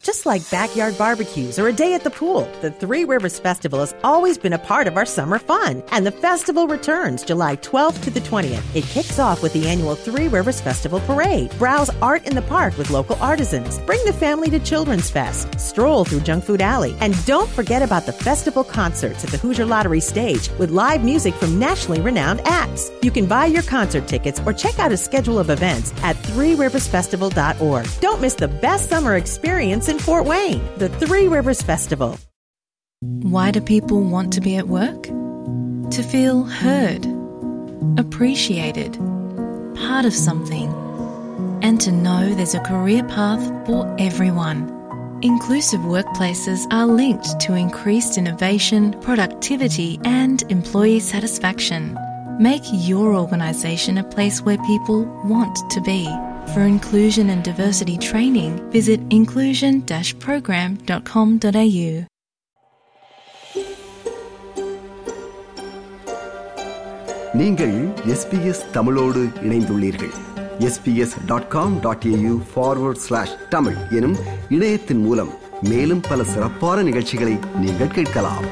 Just like backyard barbecues or a day at the pool, the Three Rivers Festival has always been a part of our summer fun. And the festival returns July 12th to the 20th. It kicks off with the annual Three Rivers Festival Parade. Browse art in the park with local artisans. Bring the family to Children's Fest. Stroll through Junk Food Alley. And don't forget about the festival concerts at the Hoosier Lottery stage with live music from nationally renowned acts. You can buy your concert tickets or check out a schedule of events at threeriversfestival.org. Don't miss the best summer experience in Fort Wayne, the Three Rivers Festival. Why do people want to be at work? To feel heard, appreciated, part of something, and to know there's a career path for everyone. Inclusive workplaces are linked to increased innovation, productivity, and employee satisfaction. Make your organisation a place where people want to be. For inclusion and diversity training, visit inclusion-program.com.au. நீங்கள் SBS தமிழோடு இணைந்துள்ளீர்கள் SBS dot com dot AU forward slash Tamil எனும் இணையத்தின் மூலம் மேலும் பல சிறப்பான நிகழ்ச்சிகளை நீங்கள் கேட்கலாம்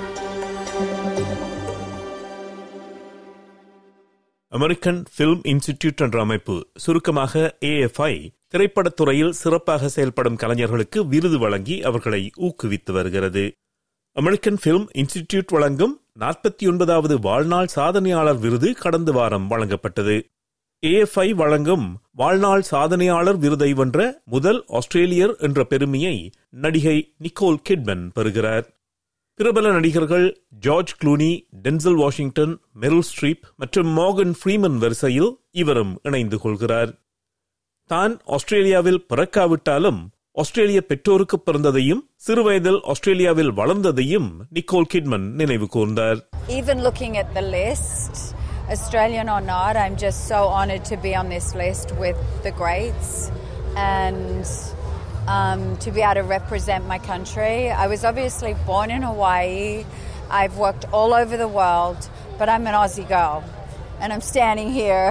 அமெரிக்கன் பிலிம் இன்ஸ்டிடியூட் என்ற அமைப்பு சுருக்கமாக ஏஎஃப்ஐ திரைப்படத்துறையில் சிறப்பாக செயல்படும் கலைஞர்களுக்கு விருது வழங்கி அவர்களை ஊக்குவித்து வருகிறது அமெரிக்கன் பிலிம் இன்ஸ்டிடியூட் வழங்கும் நாற்பத்தி ஒன்பதாவது வாழ்நாள் சாதனையாளர் விருது கடந்த வாரம் வழங்கப்பட்டது ஏஎஃப்ஐ வழங்கும் வாழ்நாள் சாதனையாளர் விருதை வென்ற முதல் ஆஸ்திரேலியர் என்ற பெருமையை நடிகை நிக்கோல் கிட்மன் பெறுகிறார் பிரபல நடிகர்கள் George Clooney Denzel Washington Meryl Streep மற்றும் மோகன் ஃப்ரீமன் வரிசையில் இவரும் இணைந்து கொள்கிறார் தான் ஆஸ்திரேலியாவில் பிறக்காவிட்டாலும் ஆஸ்திரேலிய பெற்றோருக்கு பிறந்ததையும் சிறுவயதில் ஆஸ்திரேலியாவில் வளர்ந்ததையும் நிக்கோல் கிட்மன் நினைவு கூர்ந்தார் Even looking at the list, Australian or not, I'm just so honoured to be on this list with the greats and um, to be able to represent my country. I was obviously born in Hawaii. I've worked all over the world, but I'm an Aussie girl. And I'm standing here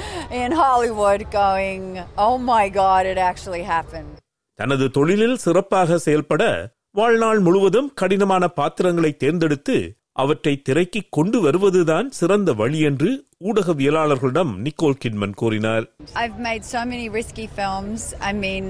in Hollywood going, oh my God, it actually happened. தனது தொழிலில் சிறப்பாக செயல்பட வாழ்நாள் முழுவதும் கடினமான பாத்திரங்களை தேர்ந்தெடுத்து அவற்றை திரைக்கு கொண்டு வருவதுதான் சிறந்த வழி என்று ஊடகவியலாளர்களிடம் நிக்கோல் கிட்மன் கூறினார் I've made so many risky films. I mean,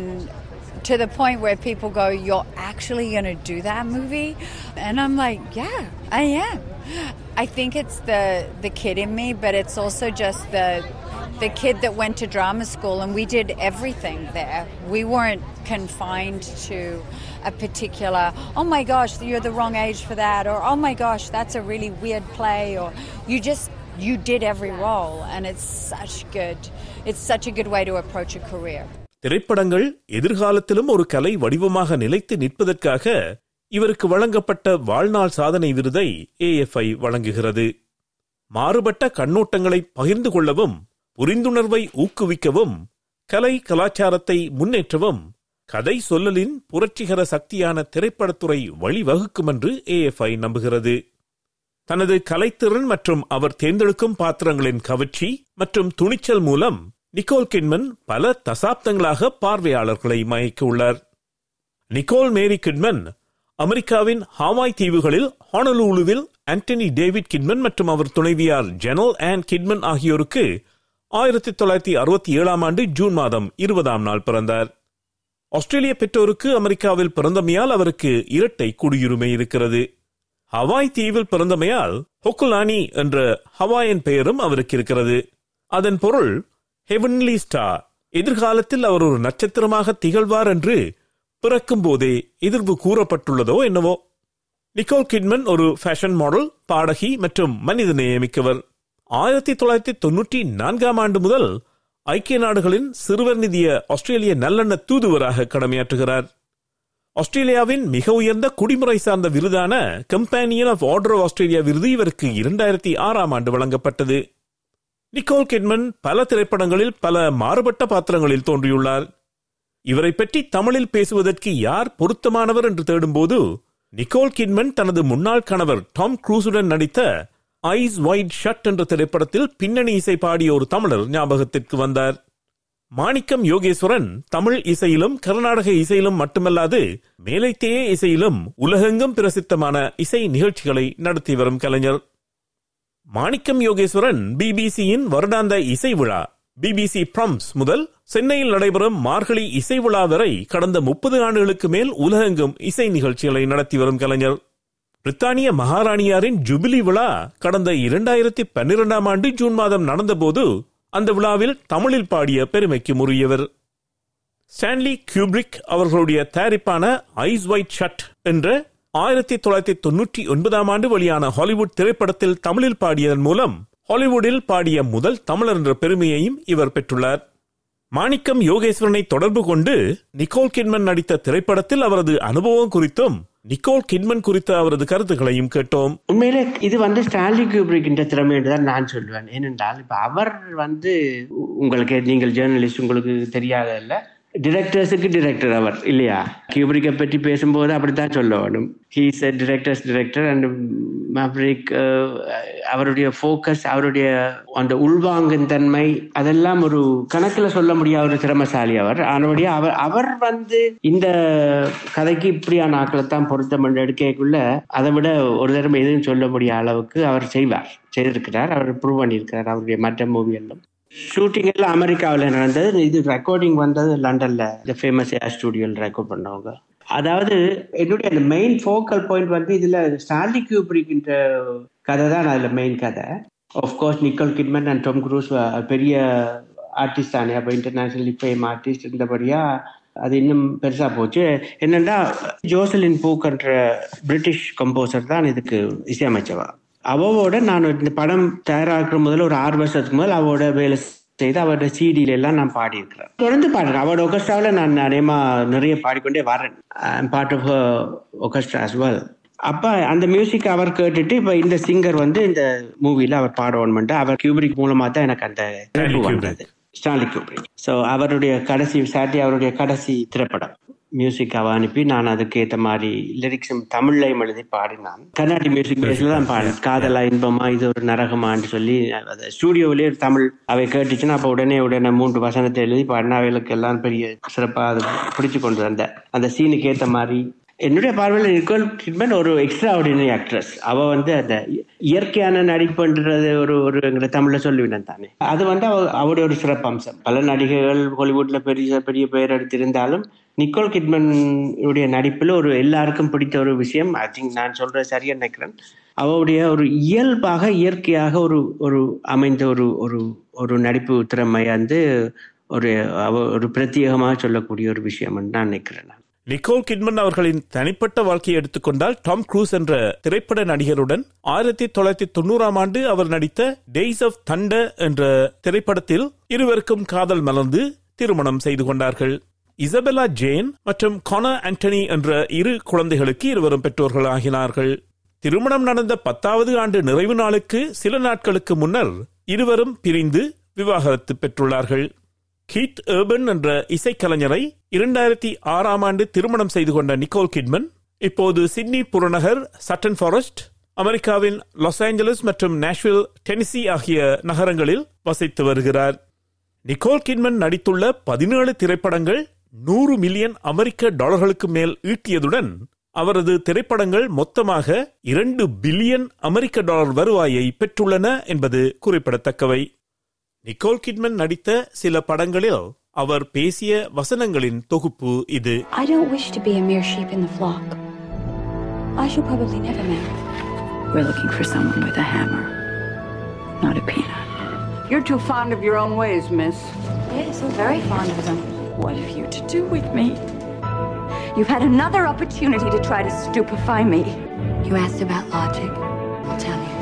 to the point where people go, You're actually going to do that movie? And I'm like, Yeah, I am. I think it's the, the kid in me, but it's also just the, the kid that went to drama school and we did everything there. We weren't confined to a particular, oh my gosh, you're the wrong age for that, or oh my gosh, that's a really weird play, or you just you did every role and it's such good it's such a good way to approach a career திரைப்படங்கள் எதிர்காலத்திலும் ஒரு கலை வடிவமாக நிலைத்து நிற்பதற்காக இவருக்கு வழங்கப்பட்ட வாழ்நாள் சாதனை விருதை AFI வழங்குகிறது மாறுபட்ட கண்ணோட்டங்களை பகிர்ந்து கொள்ளவும் புரிந்துணர்வை ஊக்குவிக்கவும் கலை கலாச்சாரத்தை முன்னேற்றவும் கதை சொல்லலின் புரட்சிகர சக்தியான திரைப்படத்துறை வழிவகுக்கும் என்று ஏஎஃப்ஐ நம்புகிறது தனது கலைத்திறன் மற்றும் அவர் தேர்ந்தெடுக்கும் பாத்திரங்களின் கவர்ச்சி மற்றும் துணிச்சல் மூலம் நிக்கோல் கிட்மன் பல தசாப்தங்களாக பார்வையாளர்களை மயக்க உள்ளார் நிக்கோல் மேரி கிட்மன் அமெரிக்காவின் ஹாவாய் தீவுகளில் ஹானலூலுவில் ஆண்டனி டேவிட் கிட்மன் மற்றும் அவர் துணைவியார் ஜெனல் ஆன் கிட்மன் ஆகியோருக்கு ஆயிரத்தி தொள்ளாயிரத்தி அறுபத்தி ஏழாம் ஆண்டு ஜூன் மாதம் இருபதாம் நாள் பிறந்தார் ஆஸ்திரேலிய பெற்றோருக்கு அமெரிக்காவில் பிறந்தமையால் அவருக்கு இரட்டை குடியுரிமை இருக்கிறது ஹவாய் தீவில் பிறந்தமையால் ஹொக்குலானி என்ற ஹவாயன் பெயரும் அவருக்கு இருக்கிறது அதன் பொருள் ஹெவன்லி ஸ்டார் எதிர்காலத்தில் அவர் ஒரு நட்சத்திரமாக திகழ்வார் என்று பிறக்கும் போதே எதிர்வு கூறப்பட்டுள்ளதோ என்னவோ நிக்கோல் கிட்மன் ஒரு ஃபேஷன் மாடல் பாடகி மற்றும் மனித நேயமிக்கவர் ஆயிரத்தி தொள்ளாயிரத்தி தொன்னூற்றி நான்காம் ஆண்டு முதல் ஐக்கிய நாடுகளின் சிறுவர் நிதிய ஆஸ்திரேலிய நல்லெண்ண தூதுவராக கடமையாற்றுகிறார் ஆஸ்திரேலியாவின் மிக உயர்ந்த குடிமுறை சார்ந்த விருதான companion of order of Australia விருது இவருக்கு இரண்டாயிரத்தி ஆறாம் ஆண்டு வழங்கப்பட்டது நிக்கோல் கெட்மன் பல திரைப்படங்களில் பல மாறுபட்ட பாத்திரங்களில் தோன்றியுள்ளார் இவரை பற்றி தமிழில் பேசுவதற்கு யார் பொருத்தமானவர் என்று தேடும்போது நிக்கோல் கிட்மன் தனது முன்னாள் கணவர் டாம் க்ரூஸுடன் நடித்த ஐஸ் ஒயிட் ஷட் என்ற திரைப்படத்தில் பின்னணி இசை பாடிய ஒரு தமிழர் ஞாபகத்திற்கு வந்தார் மாணிக்கம் யோகேஸ்வரன் தமிழ் இசையிலும் கர்நாடக இசையிலும் மட்டுமல்லாது மேலைத்தேய இசையிலும் உலகெங்கும் பிரசித்தமான இசை நிகழ்ச்சிகளை நடத்தி வரும் கலைஞர் மாணிக்கம் யோகேஸ்வரன் பிபிசியின் வருடாந்த இசை விழா பிபிசி பிரம்ஸ் முதல் சென்னையில் நடைபெறும் மார்கழி இசை விழா வரை கடந்த முப்பது ஆண்டுகளுக்கு மேல் உலகெங்கும் இசை நிகழ்ச்சிகளை நடத்தி வரும் கலைஞர் பிரித்தானிய மகாராணியாரின் ஜூபிலி விழா கடந்த இரண்டாயிரத்தி பன்னிரெண்டாம் ஆண்டு ஜூன் மாதம் நடந்தபோது அந்த விழாவில் தமிழில் பாடிய பெருமைக்கு உரியவர் ஸ்டான்லி கியூப்ரிக் அவர்களுடைய தயாரிப்பான ஐஸ் ஒயிட் ஷட் என்ற ஆயிரத்தி தொள்ளாயிரத்தி தொன்னூற்றி ஒன்பதாம் ஆண்டு வெளியான ஹாலிவுட் திரைப்படத்தில் தமிழில் பாடியதன் மூலம் ஹாலிவுட்டில் பாடிய முதல் தமிழர் என்ற பெருமையையும் இவர் பெற்றுள்ளார் மாணிக்கம் யோகேஸ்வரனை தொடர்பு கொண்டு நிக்கோல் கிட்மன் நடித்த திரைப்படத்தில் அவரது அனுபவம் குறித்தும் நிக்கோல் கிட்மன் குறித்த அவரது கருத்துக்களையும் கேட்டோம் உண்மையிலே இது வந்து ஸ்டான்லி கியூப்ரிக் என்ற திறமை என்று தான் நான் சொல்வேன் ஏனென்றால் இப்ப அவர் வந்து உ- உங்களுக்கு நீங்கள் ஜேர்னலிஸ்ட் உங்களுக்கு தெரியாத இல்ல டிரெக்டர்ஸுக்கு டிரெக்டர் அவர் இல்லையா கியூப்ரிக்கை பற்றி பேசும்போது அப்படித்தான் சொல்ல வேணும் he's a director's director and maverick அவருடைய ஃபோக்கஸ் அவருடைய அந்த உள்வாங்கும் தன்மை அதெல்லாம் ஒரு கணக்கில் சொல்ல முடியாத ஒரு திறமசாலி அவர் ஆனபடியா அவர் அவர் வந்து இந்த கதைக்கு இப்படியான ஆட்களை தான் பொருத்தம் என்று எடுக்கக்குள்ள அதை விட ஒரு தடவை எதுவும் சொல்ல முடியாத அளவுக்கு அவர் செய்வார் செய்திருக்கிறார் அவர் ப்ரூவ் பண்ணியிருக்கிறார் அவருடைய மற்ற மூவி எல்லாம் ஷூட்டிங் எல்லாம் அமெரிக்காவில் நடந்தது இது ரெக்கார்டிங் வந்தது லண்டன்ல இந்த ஃபேமஸ் ஏர் ஸ்டுடியோவில் ரெக்கார்ட் பண்ணவங்க அதாவது என்னுடைய அந்த மெயின் ஃபோக்கல் பாயிண்ட் வந்து இதுல ஸ்டான்லி கியூப்ரிக்ன்ற கதை தான் அதுல மெயின் கதை course Nicole Kidman and Tom Cruise பெரிய ஆர்டிஸ்ட் தானே அப்போ இன்டர்நேஷனலி ஃபேம் ஆர்டிஸ்ட் இருந்தபடியா அது இன்னும் பெருசா போச்சு என்னன்னா ஜோசலின் பூக்கன்ற பிரிட்டிஷ் கம்போசர் தான் இதுக்கு இசையமைச்சவா அவவோட நான் இந்த படம் தயாராக்குற முதல்ல ஒரு ஆறு வருஷத்துக்கு முதல் அவரோட வேலை செய்து அவரோட சிடியில எல்லாம் நான் பாடியிருக்கிறேன் தொடர்ந்து பாடுறேன் அவரோட ஒகஸ்ட்ராவில் நான் நிறையமா நிறைய பாடிக்கொண்டே வரேன் part of orchestra as well அப்ப அந்த மியூசிக் அவர் கேட்டுட்டு இப்ப இந்த சிங்கர் வந்து இந்த மூவில அவர் பாடணும்ட்டு அவர் கியூபிரிக் மூலமா தான் எனக்கு அந்த Stanley இழப்பு வந்தது ஸ்டான்லி கியூபிரிக் ஸோ அவருடைய கடைசி சாட்டி அவருடைய கடைசி திரைப்படம் மியூசிக் அவ அனுப்பி நான் அதுக்கு ஏத்த மாதிரி லிரிக்ஸும் தமிழ்லையும் எழுதி பாடினான் கர்நாடிக் மியூசிக் பேஸ்ல தான் பாடினேன் காதலா இன்பமா இது ஒரு நரகமான்னு சொல்லி அதை ஸ்டூடியோவிலேயே தமிழ் அவை கேட்டுச்சுன்னா அப்போ உடனே உடனே மூன்று வசனத்தை எழுதி பாடினா அவைகளுக்கு எல்லாம் பெரிய சிறப்பா அது பிடிச்சு கொண்டு வந்த அந்த சீனுக்கு ஏத்த மாதிரி என்னுடைய பார்வையில் நிக்கோல் கிட்மன் ஒரு எக்ஸ்ட்ரா ஆர்டினரி ஆக்ட்ரஸ் அவ வந்து அந்த இயற்கையான நடிப்புன்றது ஒரு ஒரு எங்களை தமிழ்ல சொல்லிவிட்டேன் தானே அது வந்து அவ அவருடைய ஒரு சிறப்பம்சம் பல நடிகைகள் ஹாலிவுட்ல பெரிய பெரிய பெயர் எடுத்திருந்தாலும் நிக்கோல் கிட்மன் உடைய நடிப்புல ஒரு எல்லாருக்கும் பிடித்த ஒரு விஷயம் ஐ திங்க் நான் சொல்றது சரியா நினைக்கிறேன் அவருடைய ஒரு இயல்பாக இயற்கையாக ஒரு ஒரு அமைந்த ஒரு ஒரு ஒரு நடிப்பு திறமை வந்து ஒரு அவ ஒரு பிரத்யேகமாக சொல்லக்கூடிய ஒரு விஷயம் நான் நினைக்கிறேன் நான் நிக்கோல் கிட்மன் அவர்களின் தனிப்பட்ட வாழ்க்கையை எடுத்துக்கொண்டால் டாம் க்ரூஸ் என்ற திரைப்பட நடிகருடன் ஆயிரத்தி தொள்ளாயிரத்தி தொண்ணூறாம் ஆண்டு அவர் நடித்த டேஸ் ஆஃப் தண்டர் என்ற திரைப்படத்தில் இருவருக்கும் காதல் மலர்ந்து திருமணம் செய்து கொண்டார்கள் இசபெலா ஜேன் மற்றும் கானா ஆண்டனி என்ற இரு குழந்தைகளுக்கு இருவரும் பெற்றோர்கள் ஆகினார்கள் திருமணம் நடந்த பத்தாவது ஆண்டு நிறைவு நாளுக்கு சில நாட்களுக்கு முன்னர் இருவரும் பிரிந்து விவாகரத்து பெற்றுள்ளார்கள் கீத் ஏர்பன் என்ற இசைக்கலைஞரை இரண்டாயிரத்தி ஆறாம் ஆண்டு திருமணம் செய்து கொண்ட நிக்கோல் கிட்மன் இப்போது சிட்னி புறநகர் சட்டன் ஃபாரஸ்ட் அமெரிக்காவின் லாஸ் ஏஞ்சலஸ் மற்றும் நேஷ்வில் டெனிசி ஆகிய நகரங்களில் வசித்து வருகிறார் நிக்கோல் கிட்மன் நடித்துள்ள பதினேழு திரைப்படங்கள் நூறு மில்லியன் அமெரிக்க டாலர்களுக்கு மேல் ஈட்டியதுடன் அவரது திரைப்படங்கள் மொத்தமாக இரண்டு பில்லியன் அமெரிக்க டாலர் வருவாயை பெற்றுள்ளன என்பது குறிப்பிடத்தக்கவை நிக்கோல் கிட்மன் நடித்த சில படங்களில் அவர் பேசிய வசனங்களின் தொகுப்பு இது I don't wish to be a mere sheep in the flock. I shall probably never marry. We're looking for someone with a hammer, not a peanut. You're too fond of your own ways, miss. Yes, I'm very fond of them. What have you to do with me? You've had another opportunity to try to stupefy me. You asked about logic. I'll tell you.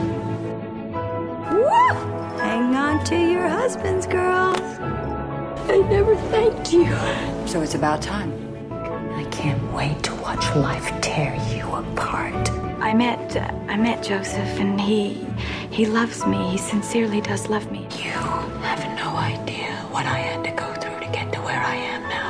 Hang on to your husbands, girls. I never thanked you. So it's about time. I can't wait to watch life tear you apart. I met uh, I met Joseph and he he loves me. He sincerely does love me. You have no idea what I had to go through to get to where I am now.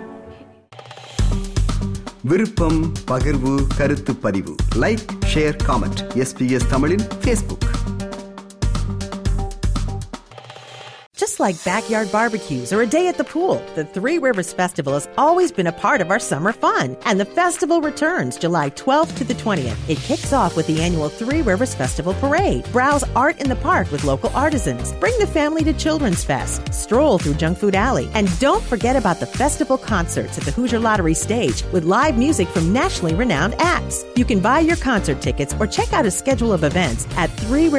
விருப்பம் பகிர்வு கருத்து பதிவு like share comment SBS தமிழின் Facebook Just like backyard barbecues or a day at the pool, the Three Rivers Festival has always been a part of our summer fun. And the festival returns July 12th to the 20th. It kicks off with the annual Three Rivers Festival Parade. Browse art in the park with local artisans. Bring the family to Children's Fest. Stroll through Junk Food Alley. And don't forget about the festival concerts at the Hoosier Lottery stage with live music from nationally renowned acts. You can buy your concert tickets or check out a schedule of events at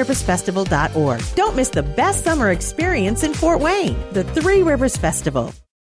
threeriversfestival.org. Don't miss the best summer experience in Fort Wayne, the Three Rivers Festival.